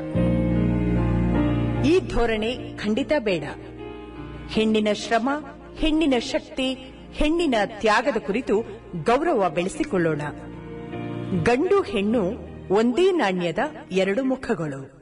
ಈ ಧೋರಣೆ ಖಂಡಿತ ಬೇಡ ಹೆಣ್ಣಿನ ಶ್ರಮ ಹೆಣ್ಣಿನ ಶಕ್ತಿ ಹೆಣ್ಣಿನ ತ್ಯಾಗದ ಕುರಿತು ಗೌರವ ಬೆಳೆಸಿಕೊಳ್ಳೋಣ ಗಂಡು ಹೆಣ್ಣು ಒಂದೇ ನಾಣ್ಯದ ಎರಡು ಮುಖಗಳು